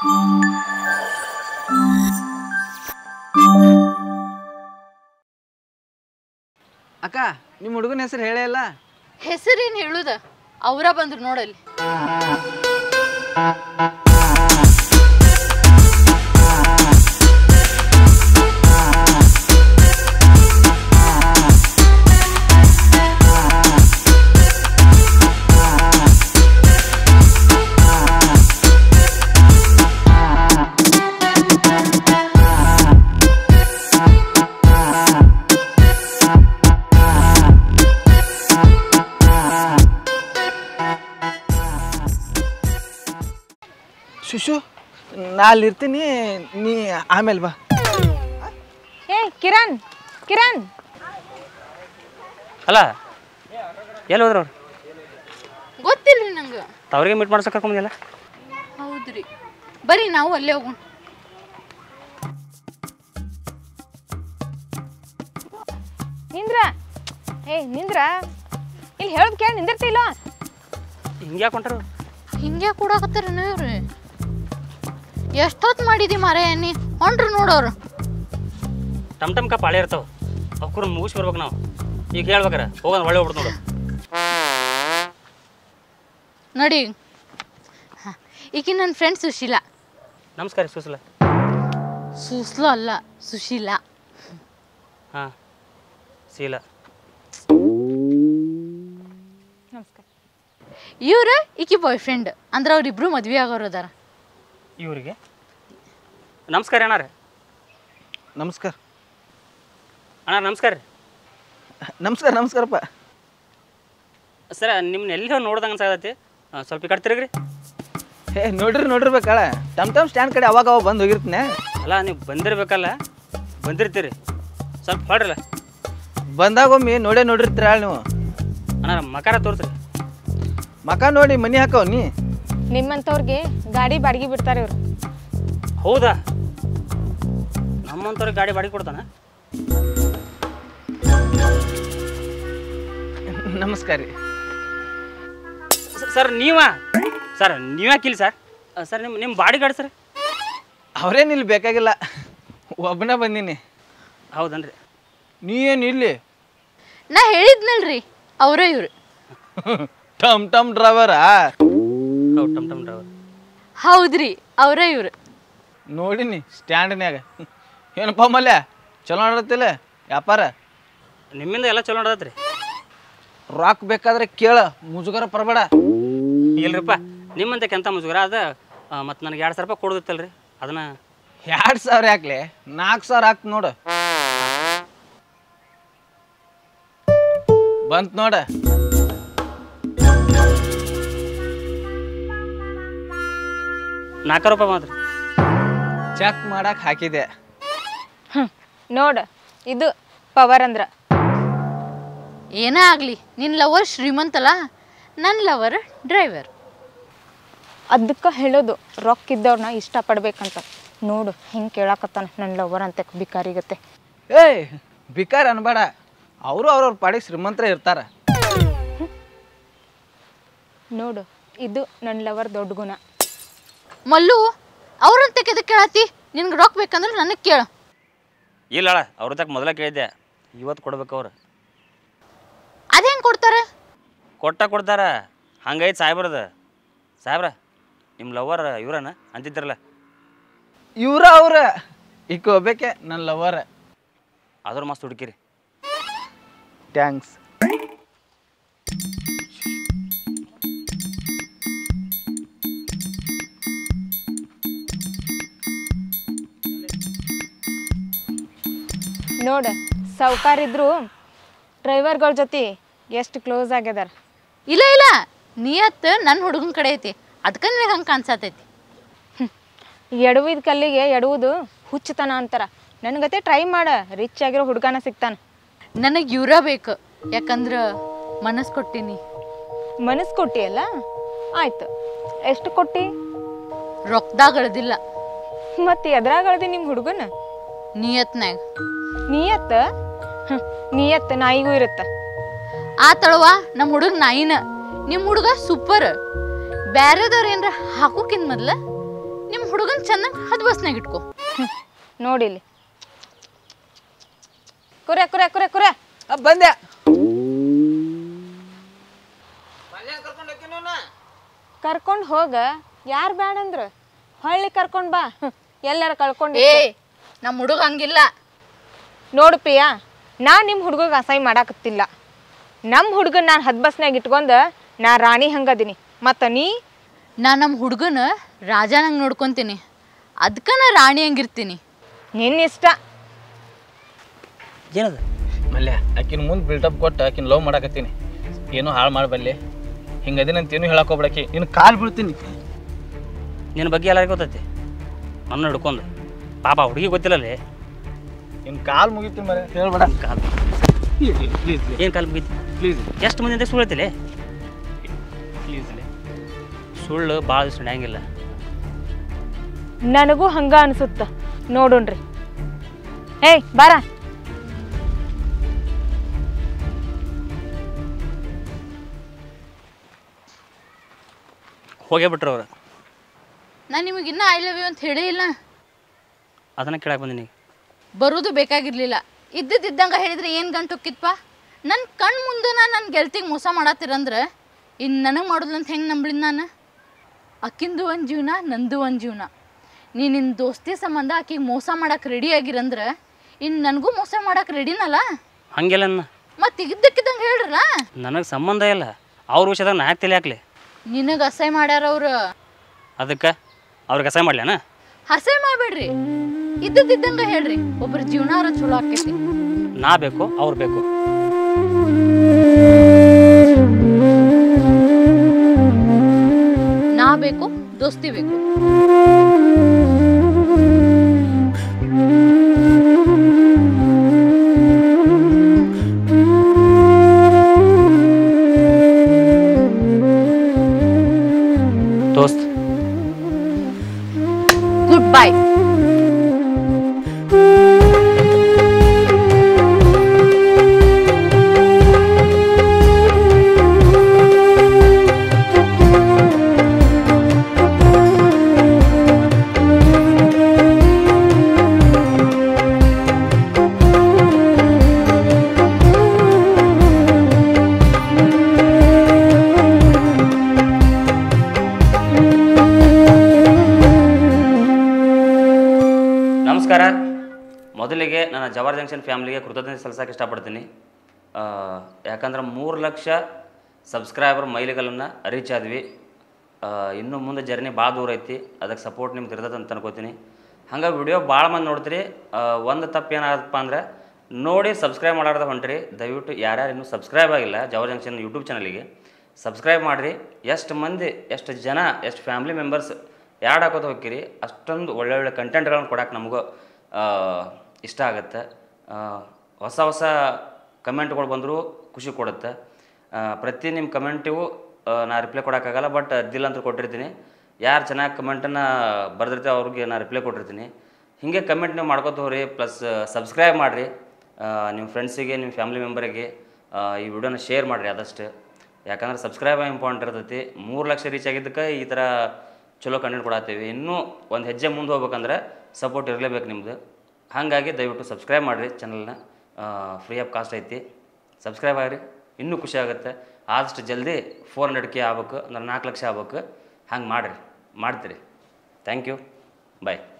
ಅಕ್ಕ ನಿಮ್ಮ ಹುಡುಗನ ಹೆಸರು ಹೇಳೇ ಇಲ್ಲ ಹೆಸರೇನು ಹೇಳುದ ಅವರ ಬಂದ್ರು ನೋಡಲ್ಲಿ ಶುಶು ನಾ ಅಲ್ಲಿ ಇರ್ತೀನಿ ನೀ ಆಮೇಲೆ ಬಾ ಏ ಕಿರಣ್ ಕಿರಣ್ ಅಲ್ಲ ಎಲ್ಲಿ ಹೋದ್ರು ಅವ್ರು ಗೊತ್ತಿಲ್ರಿ ನಂಗೆ ಅವ್ರಿಗೆ ಮೀಟ್ ಮಾಡ್ಸಕ್ಕೆ ಕರ್ಕೊಂಬಂದಿಲ್ಲ ಹೌದ್ರಿ ಬರ್ರಿ ನಾವು ಅಲ್ಲೇ ಹೋಗೋಣ ನಿಂದ್ರ ಏ ನಿಂದ್ರ ಇಲ್ಲಿ ಹೇಳೋದು ಕೇಳಿ ನಿಂದಿರ್ತಿಲ್ಲ ಹಿಂಗೆ ಯಾಕೆ ಹೊಂಟಾರು ಹಿಂಗೆ ಕೂಡಾಕತ್ತಾರ ಇವ್ರಿ ಎಷ್ಟೊತ್ತು ಮಾಡಿದಿ ಮಾರೇ ನೀ ಹೊಂಡ್ರು ನೋಡೋರು ಟಮ್ ಟಮ್ ಕಪ್ ಹಳೆ ಇರ್ತಾವ ಅವ್ಕರು ಮುಗಿಸಿ ಬರ್ಬೇಕು ನಾವು ಈಗ ಹೇಳ್ಬೇಕಾರ ಹೋಗೋಣ ಒಳ್ಳೆ ಹೋಗ್ಬಿಡ್ತು ನೋಡು ನೋಡಿ ಹಾಂ ಈಕಿ ನನ್ನ ಫ್ರೆಂಡ್ ಸುಶೀಲಾ ನಮಸ್ಕಾರ ಸುಸಲ ಸುಸ್ಲು ಅಲ್ಲ ಸುಶೀಲಾ ಹಾಂ ಶೀಲ ನಮಸ್ಕಾರ ಇವ್ರ ಈಕಿ ಬಾಯ್ ಫ್ರೆಂಡ್ ಅಂದ್ರೆ ಅವ್ರಿಬ್ರು ಮದ್ವೆ ಆಗೋರು ಅದಾರ ಇವರಿಗೆ ನಮಸ್ಕಾರ ಅಣ್ಣಾರ ನಮಸ್ಕಾರ ಅಣ್ಣ ನಮಸ್ಕಾರ ರೀ ನಮಸ್ಕಾರ ನಮಸ್ಕಾರಪ್ಪ ಸರ ನಿಮ್ಮನ್ನ ಎಲ್ಲಿ ನೋಡ್ದಂಗೆ ಅನ್ಸಾಗತ್ತೆ ಸ್ವಲ್ಪ ಈ ಕಡೆ ತಿರುಗ್ರಿ ಹೇ ನೋಡ್ರಿ ನೋಡಿರ್ಬೇಕಳ ಟಮ್ ಟಮ್ ಸ್ಟ್ಯಾಂಡ್ ಕಡೆ ಅವಾಗ ಅವಾಗ ಬಂದು ಹೋಗಿರ್ತೀನಿ ಅಲ್ಲ ನೀವು ಬಂದಿರ್ಬೇಕಲ್ಲ ಬಂದಿರ್ತೀರಿ ಸ್ವಲ್ಪ ಹೊಡ್ರಲ್ಲ ಬಂದಾಗ ಒಮ್ಮೆ ನೋಡೇ ನೋಡಿರ್ತೀರ ನೀವು ಅಣ್ಣ ಮಕಾರ ತೋರಿಸ್ರಿ ಮಕ ನೋಡಿ ಮನಿ ಹಾಕವ್ ನೀ ನಿಮ್ಮಂಥವ್ರಿಗೆ ಗಾಡಿ ಬಾಡಿಗೆ ಬಿಡ್ತಾರೆ ಇವ್ರು ಹೌದಾ ನಮ್ಮಂಥವ್ರಿಗೆ ಗಾಡಿ ಬಾಡಿಗೆ ಕೊಡ್ತಾನ ನಮಸ್ಕಾರ ರೀ ಸ- ಸರ್ ನೀವ ಸರ್ ನೀವ್ಯಾಕಿಲ್ಲ ಸರ್ ಸರ್ ನಿಮ್ಮ ನಿಮ್ಮ ಬಾಡಿ ಗಾಡಿ ಸರ್ ಅವ್ರೇನು ಇಲ್ಲಿ ಬೇಕಾಗಿಲ್ಲ ಒಬ್ಬನೇ ಬಂದೀನಿ ಹೌದನ್ರಿ ನೀ ಏನು ಇಲ್ಲಿ ನಾ ಹೇಳಿದ್ನಲ್ರಿ ಅವರೇ ಇವ್ರು ಟಮ್ ಟಮ್ ಡ್ರೈವರಾ ಹೌದು ಟಮ್ ಟಮ್ ಡ್ರೈವರ್ ಹೌದ್ರಿ ಅವರೇ ಇವ್ರು ನೋಡಿನಿ ಸ್ಟ್ಯಾಂಡ್ನ್ಯಾಗ ಏನಪ್ಪ ಮಲ್ಯ ಚಲೋ ನಡತ್ತಿಲ್ಲ ವ್ಯಾಪಾರ ನಿಮ್ಮಿಂದ ಎಲ್ಲ ಚಲೋ ನಡದತ್ರಿ ರಾಕ್ ಬೇಕಾದ್ರೆ ಕೇಳ ಮುಜುಗರ ಪರಬೇಡ ಇಲ್ರಿಪ್ಪ ನಿಮ್ಮಂತೆ ಕೆಂತ ಮುಜುಗರ ಅದ ಮತ್ತು ನನಗೆ ಎರಡು ಸಾವಿರ ರೂಪಾಯಿ ಕೊಡೋದಿತ್ತಲ್ರಿ ಅದನ್ನ ಎರಡು ಸಾವಿರ ಯಾಕ್ಲೆ ನಾಲ್ಕು ಸಾವಿರ ಹಾಕ್ ನೋಡು ಬಂತ್ ನೋಡ ನಾಲ್ಕು ರೂಪಾಯಿ ಮಾತ್ರ ಚೆಕ್ ಮಾಡಕ್ ಹಾಕಿದೆ ಹ್ಞೂ ನೋಡು ಇದು ಪವರ್ ಅಂದ್ರ ಏನೇ ಆಗಲಿ ನಿನ್ನ ಲವರ್ ಶ್ರೀಮಂತಲ್ಲ ನನ್ನ ಲವರ್ ಡ್ರೈವರ್ ಅದಕ್ಕೆ ಹೇಳೋದು ರೊಕ್ಕ ಇದ್ದವ್ರನ್ನ ಇಷ್ಟಪಡ್ಬೇಕಂತ ನೋಡು ಹಿಂಗೆ ಕೇಳಾಕತ್ತಾನ ನನ್ನ ಲವರ್ ಅಂತ ಬಿಕಾರಿಗತ್ತೆ ಏಯ್ ಬಿಕಾರ ಅನ್ಬೇಡ ಅವರು ಅವ್ರವ್ರ ಪಾಡಿಗೆ ಶ್ರೀಮಂತರ ಇರ್ತಾರ ನೋಡು ಇದು ನನ್ನ ಲವರ್ ದೊಡ್ಡ ಗುಣ ಮಲ್ಲು ಅವ್ರಂತ ಕೆದಕ್ಕೆ ಕೇಳತ್ತಿ ನಿನ್ಗೆ ರೊಕ್ಕ ಬೇಕಂದ್ರೆ ನನಗೆ ಕೇಳು ಇಲ್ಲ ಅಳ ಅವ್ರ ತಕ್ಕ ಮೊದಲ ಕೇಳಿದ್ದೆ ಇವತ್ತು ಕೊಡ್ಬೇಕು ಅವ್ರು ಅದು ಹೆಂಗೆ ಕೊಡ್ತಾರೆ ಕೊಟ್ಟ ಕೊಡ್ತಾರ ಹಂಗೈತೆ ಸಾಹೇಬ್ರದ ಸಾಹೇಬ್ರ ನಿಮ್ಮ ಲವರ್ ಇವ್ರನ ಅಂತಿದ್ರಲ್ಲ ಇವ್ರ ಅವ್ರ ಈಕ ಹೋಗ್ಬೇಕೆ ನನ್ನ ಲವರ್ ಆದ್ರೂ ಮಸ್ತ್ ಹುಡುಕಿರಿ ಥ್ಯಾಂಕ್ಸ್ ನೋಡು ಸಾವ್ಕಾರಿದ್ರು ಡ್ರೈವರ್ಗಳ ಜೊತೆ ಎಷ್ಟು ಕ್ಲೋಸ್ ಆಗ್ಯದಾರ ಇಲ್ಲ ಇಲ್ಲ ನಿಯತ್ ನನ್ನ ಹುಡುಗನ ಕಡೆ ಐತಿ ಅದಕ್ಕೆ ನಿನಗೆ ಹಂಗೆ ಕಾಣಿಸತೈತಿ ಎಡವಿದ ಕಲ್ಲಿಗೆ ಎಡುವುದು ಹುಚ್ಚುತನ ಅಂತಾರ ನನಗತೆ ಟ್ರೈ ಮಾಡ ರಿಚ್ ಆಗಿರೋ ಹುಡುಗನ ಸಿಗ್ತಾನ ನನಗೆ ಇವ್ರ ಬೇಕು ಯಾಕಂದ್ರೆ ಮನಸ್ಸು ಕೊಟ್ಟಿನಿ ಮನಸ್ಸು ಕೊಟ್ಟಿಯಲ್ಲ ಆಯ್ತು ಎಷ್ಟು ಕೊಟ್ಟಿ ರೊಕ್ಕದಾಗ ಅಳ್ದಿಲ್ಲ ಮತ್ತೆ ಎದ್ರಾಗಳ್ದಿ ನಿಮ್ಮ ಹುಡುಗನ ನಿಯತ್ನಾಗ ನಿಯತ್ತ ಹ್ಮ್, ನಿಯತ್ತ ನಾಯಿಗೂ ಇರುತ್ತ ಆ ತಳವ ನಮ್ಮ ಹುಡುಗ ನಾಯಿನ ನಿಮ್ಮ ಹುಡುಗ ಸೂಪರ್ ಬ್ಯಾರೆದವ್ರು ಏನ್ರ ಹಾಕೋಕಿನ್ ಮೊದ್ಲ ನಿಮ್ಮ ಹುಡುಗನ್ ಚೆನ್ನಾಗಿ ಹದ್ ಬಸ್ನಾಗ ಇಟ್ಕೋ ನೋಡಿಲ್ಲಿ ಕುರೆ ಕುರೆ ಕುರೆ ಕುರೆ ಆ, ಬಂದೆ ಕರ್ಕೊಂಡು ಹೋಗ ಯಾರು ಬೇಡ ಅಂದ್ರ ಹೊಳ್ಳಿ ಕರ್ಕೊಂಡು ಬಾ ಎಲ್ಲಾರ ಕಳ್ಕೊಂಡು ಏ ನಮ್ಮ ಹುಡುಗ ಹಂಗಿಲ್ಲ ನೋಡು ಪ್ರಿಯಾ ನಾ ನಿಮ್ಮ ಹುಡುಗಗೆ ಅಸಹ್ಯ ಮಾಡಾಕತ್ತಿಲ್ಲ ನಮ್ಮ ಹುಡುಗನ ನಾನು ಹದ್ ಬಸ್ನಾಗ ಇಟ್ಕೊಂಡ ನಾ ರಾಣಿ ಹಂಗದೀನಿ ಮತ್ತು ನೀ ನಾ ನಮ್ಮ ಹುಡುಗನ ರಾಜಾನಂಗೆ ನೋಡ್ಕೊಂತೀನಿ ಅದಕ್ಕ ನಾ ರಾಣಿ ಹಂಗಿರ್ತೀನಿ ನಿನ್ನ ಇಷ್ಟ ಏನದು ಮಲ್ಯ ಆಕಿನ ಮುಂದೆ ಬಿಲ್ಡಪ್ ಕೊಟ್ಟು ಆಕಿನ ಲವ್ ಮಾಡಾಕತ್ತೀನಿ ಏನೂ ಹಾಳು ಮಾಡಬಲ್ಲೆ ಹಿಂಗದಿನಂತ ಏನೂ ಹೇಳಕ್ ಹೋಗ್ಬಿಡಕಿ ನಿನ್ನ ಕಾಲು ಬೀಳ್ತೀನಿ ನಿನ್ನ ಬಗ್ಗೆ ಎಲ್ಲರಿಗೂ ಗೊತ್ತೈತಿ ನನ್ನ ಹಿಡ್ಕೊಂಡು ಪಾಪ ಹುಡುಗಿ ಗೊತ್ತಿಲ್ಲಲ್ಲಿ ನಿನ್ನ ಕಾಲು ಮುಗಿತೀನಿ ಮರೆ ಹೇಳ್ಬೇಡ ಕಾಲು ಪ್ಲೀಸ್ ಪ್ಲೀಸ್ ಏನು ಕಾಲು ಮುಗೀತಿ ಪ್ಲೀಸ್ ಎಷ್ಟು ಮಂದಿ ಅಂತ ಸುಳ್ಳು ಹೇಳ್ತಿಲೆ ಪ್ಲೀಸ್ ಸುಳ್ಳು ಭಾಳ ದಿವಸ ನಡೆಯಂಗಿಲ್ಲ ನನಗೂ ಹಂಗ ಅನ್ಸುತ್ತ ನೋಡುಣ್ರಿ ಏಯ್ ಬಾರ ಹೋಗೇ ಬಿಟ್ರು ಅವ್ರು ನಾ ನಿಮಗೆ ಇನ್ನೂ ಐ ಲವ್ ಯು ಅಂತ ಹೇಳೇ ಇಲ್ಲ ಅದನ್ನು ಕೇಳಕ್ಕೆ ಬಂದೀನಿ ಬರೋದು ಬೇಕಾಗಿರ್ಲಿಲ್ಲ ಇದ್ದಿದ್ದಂಗೆ ಹೇಳಿದ್ರೆ ಏನು ಗಂಟುಕ್ಕಿತ್ಪ ನನ್ನ ಕಣ್ ಮುಂದೆ ನಾನು ನನ್ನ ಗೆಲ್ತಿಗೆ ಮೋಸ ಮಾಡತ್ತೀರಂದ್ರೆ ಇನ್ನು ನನಗೆ ಮಾಡೋದಿಲ್ಲ ಅಂತ ಹೆಂಗೆ ನಂಬ್ಳಿದ್ ನಾನು ಅಕ್ಕಿಂದು ಒಂದು ಜೀವನ ನಂದು ಒಂದು ಜೀವನ ನೀ ನಿನ್ನ ದೋಸ್ತಿ ಸಂಬಂಧ ಆಕಿಗೆ ಮೋಸ ಮಾಡಕ್ಕೆ ರೆಡಿ ಆಗಿರಂದ್ರೆ ಇನ್ನು ನನಗೂ ಮೋಸ ಮಾಡಕ್ಕೆ ರೆಡಿನಲ್ಲ ಹಂಗೆಲ್ಲ ಅನ್ನ ಮತ್ತೆ ಇದ್ದಕ್ಕಿದ್ದಂಗೆ ಹೇಳ್ರಲ್ಲ ನನಗೆ ಸಂಬಂಧ ಇಲ್ಲ ಅವ್ರ ವಿಷಯದಾಗ ನಾ ಯಾಕೆ ತಲೆ ಹಾಕ್ಲಿ ನಿನಗೆ ಅಸಹ್ಯ ಮಾಡ್ಯಾರ ಅವ್ರು ಅದಕ್ಕೆ ಅವ್ರಿಗೆ ಅಸಹ್ಯ ಮಾಡ್ಲೇನ ಹಸೆ ಮಾಡಬೇಡ್ರಿ ಇದ್ದದ್ದಿದ್ದಂಗೆ ಹೇಳ್ರಿ ಒಬ್ರ ಜೀವನ ಚಲೋ ಆಕೈತಿ ನಾ ಬೇಕು ಅವ್ರು ಬೇಕು ನಾ ಬೇಕು ದೋಸ್ತಿ ಬೇಕು ದೋಸ್ತ್ ಗುಡ್ ಬೈ ನಮಸ್ಕಾರ ಮೊದಲಿಗೆ ನನ್ನ ಜವಾರ್ ಜಂಕ್ಷನ್ ಫ್ಯಾಮ್ಲಿಗೆ ಕೃತಜ್ಞತೆ ಸಲ್ಲಿಸೋಕೆ ಇಷ್ಟಪಡ್ತೀನಿ ಆ, ಯಾಕಂದ್ರೆ ಮೂರು ಲಕ್ಷ ಸಬ್ಸ್ಕ್ರೈಬರ್ ಮೈಲಿಗಲನ್ನು ರೀಚ್ ಆದ್ವಿ ಆ, ಇನ್ನು ಮುಂದೆ ಜರ್ನಿ ಭಾಳ ದೂರ ಐತಿ ಅದಕ್ಕೆ ಸಪೋರ್ಟ್ ನಿಮ್ಗೆ ಇರ್ತದೆ ಅಂತ ಅನ್ಕೋತೀನಿ ಹಂಗೆ ವಿಡಿಯೋ ಭಾಳ ಮಂದಿ ನೋಡ್ತೀರಿ ಆ, ಒಂದು ತಪ್ಪು ಏನಾಗತ್ತಪ್ಪ ಅಂದ್ರೆ ನೋಡಿ ಸಬ್ಸ್ಕ್ರೈಬ್ ಮಾಡಾರ್ದ ಹೊಂಟ್ರಿ ದಯವಿಟ್ಟು ಯಾರ್ಯಾರು ಇನ್ನೂ ಸಬ್ಸ್ಕ್ರೈಬ್ ಆಗಿಲ್ಲ ಜವಾರ್ ಜಂಕ್ಷನ್ ಯೂಟ್ಯೂಬ್ ಚಾನಲಿಗೆ ಸಬ್ಸ್ಕ್ರೈಬ್ ಮಾಡಿರಿ ಎಷ್ಟು ಮಂದಿ ಎಷ್ಟು ಜನ ಎಷ್ಟು ಫ್ಯಾಮ್ಲಿ ಮೆಂಬರ್ಸ್ ಯಾಡ್ ಹಾಕೋದು ಹೋಗ್ತೀರಿ ಅಷ್ಟೊಂದು ಒಳ್ಳೊಳ್ಳೆ ಕಂಟೆಂಟ್ಗಳನ್ನ ಕೊಡಕ್ಕೆ ನಮಗೂ ಆ, ಇಷ್ಟ ಆಗುತ್ತೆ ಆ, ಹೊಸ ಹೊಸ ಕಮೆಂಟ್ಗಳು ಬಂದರೂ ಖುಷಿ ಕೊಡುತ್ತೆ ಆ, ಪ್ರತಿ ನಿಮ್ಮ ಕಮೆಂಟಿಗೂ ನಾ ರಿಪ್ಲೈ ಕೊಡೋಕ್ಕಾಗಲ್ಲ ಬಟ್ ದಿಲ್ ಅಂತ ಕೊಟ್ಟಿರ್ತೀನಿ ಯಾರು ಚೆನ್ನಾಗಿ ಕಮೆಂಟನ್ನು ಬರೆದಿರ್ತೀವಿ ಅವ್ರಿಗೆ ನಾನು ರಿಪ್ಲೈ ಕೊಟ್ಟಿರ್ತೀನಿ ಹೀಗೆ ಕಮೆಂಟ್ ನೀವು ಮಾಡ್ಕೊತ ಹೋಗ್ರಿ ಪ್ಲಸ್ ಸಬ್ಸ್ಕ್ರೈಬ್ ಮಾಡಿರಿ ನಿಮ್ಮ ಫ್ರೆಂಡ್ಸಿಗೆ ನಿಮ್ಮ ಫ್ಯಾಮಿಲಿ ಮೆಂಬರಿಗೆ ಈ ವಿಡಿಯೋನ ಶೇರ್ ಮಾಡಿರಿ ಆದಷ್ಟು ಯಾಕಂದ್ರೆ ಸಬ್ಸ್ಕ್ರೈಬ್ ಇಂಪಾರ್ಟೆಂಟ್ ಇರ್ತೈತಿ ಮೂರು ಲಕ್ಷ ರೀಚ್ ಆಗಿದ್ದಕ್ಕೆ ಈ ಥರ ಚಲೋ ಕಂಟೆಂಟ್ ಕೊಡತ್ತೀವಿ ಇನ್ನೂ ಒಂದು ಹೆಜ್ಜೆ ಮುಂದೆ ಹೋಗ್ಬೇಕಂದ್ರೆ ಸಪೋರ್ಟ್ ಇರಲೇಬೇಕು ನಿಮ್ಮದು ಹಾಗಾಗಿ ದಯವಿಟ್ಟು ಸಬ್ಸ್ಕ್ರೈಬ್ ಮಾಡಿರಿ ಚಾನಲ್ನ ಫ್ರೀ ಆಫ್ ಕಾಸ್ಟ್ ಐತಿ ಸಬ್ಸ್ಕ್ರೈಬ್ ಆಗಿರಿ ಇನ್ನೂ ಖುಷಿ ಆಗುತ್ತೆ ಆದಷ್ಟು ಜಲ್ದಿ ಫೋರ್ ಹಂಡ್ರೆಡ್ ಕೆ ಆಗ್ಬೇಕು ಅಂದ್ರೆ ನಾಲ್ಕು ಲಕ್ಷ ಆಗ್ಬೇಕು ಹಂಗೆ ಮಾಡಿರಿ ಮಾಡ್ತೀರಿ ಥ್ಯಾಂಕ್ ಯು ಬಾಯ್